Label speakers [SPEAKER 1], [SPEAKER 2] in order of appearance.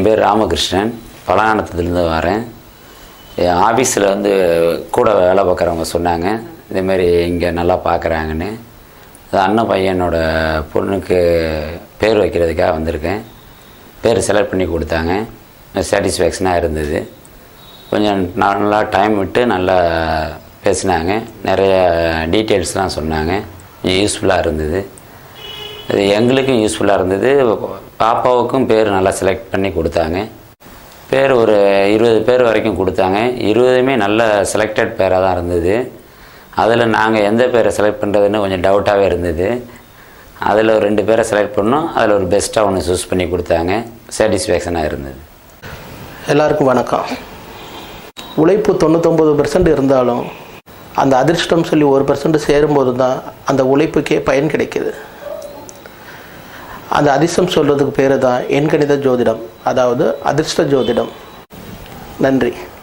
[SPEAKER 1] என் பேர் ராமகிருஷ்ணன் பலகானத்துலேருந்து வரேன் என் ஆஃபீஸில் வந்து கூட வேலை பார்க்குறவங்க சொன்னாங்க இதேமாரி இங்கே நல்லா பார்க்குறாங்கன்னு அது அண்ணன் பையனோட பொண்ணுக்கு பேர் வைக்கிறதுக்காக வந்திருக்கேன் பேர் செலக்ட் பண்ணி கொடுத்தாங்க சாட்டிஸ்ஃபேக்ஷனாக இருந்தது கொஞ்சம் நல்லா டைம் விட்டு நல்லா பேசினாங்க நிறைய டீட்டெயில்ஸ்லாம் சொன்னாங்க கொஞ்சம் யூஸ்ஃபுல்லாக இருந்தது இது எங்களுக்கும் யூஸ்ஃபுல்லாக இருந்தது பாப்பாவுக்கும் பேர் நல்லா செலக்ட் பண்ணி கொடுத்தாங்க பேர் ஒரு இருபது பேர் வரைக்கும் கொடுத்தாங்க இருபதுமே நல்ல செலக்டட் பேராக தான் இருந்தது அதில் நாங்கள் எந்த பேரை செலக்ட் பண்ணுறதுன்னு கொஞ்சம் டவுட்டாகவே இருந்தது அதில் ஒரு ரெண்டு பேரை செலக்ட் பண்ணோம் அதில் ஒரு பெஸ்ட்டாக ஒன்று சூஸ் பண்ணி கொடுத்தாங்க சாட்டிஸ்ஃபேக்ஷனாக இருந்தது
[SPEAKER 2] எல்லாருக்கும் வணக்கம் உழைப்பு தொண்ணூத்தொம்பது பெர்சன்ட் இருந்தாலும் அந்த அதிர்ஷ்டம் சொல்லி ஒரு பெர்சன்ட் சேரும்போது தான் அந்த உழைப்புக்கே பயன் கிடைக்குது அந்த அதிர்ஷ்டம் சொல்கிறதுக்கு பேர் தான் எண்கணித ஜோதிடம் அதாவது அதிர்ஷ்ட ஜோதிடம் நன்றி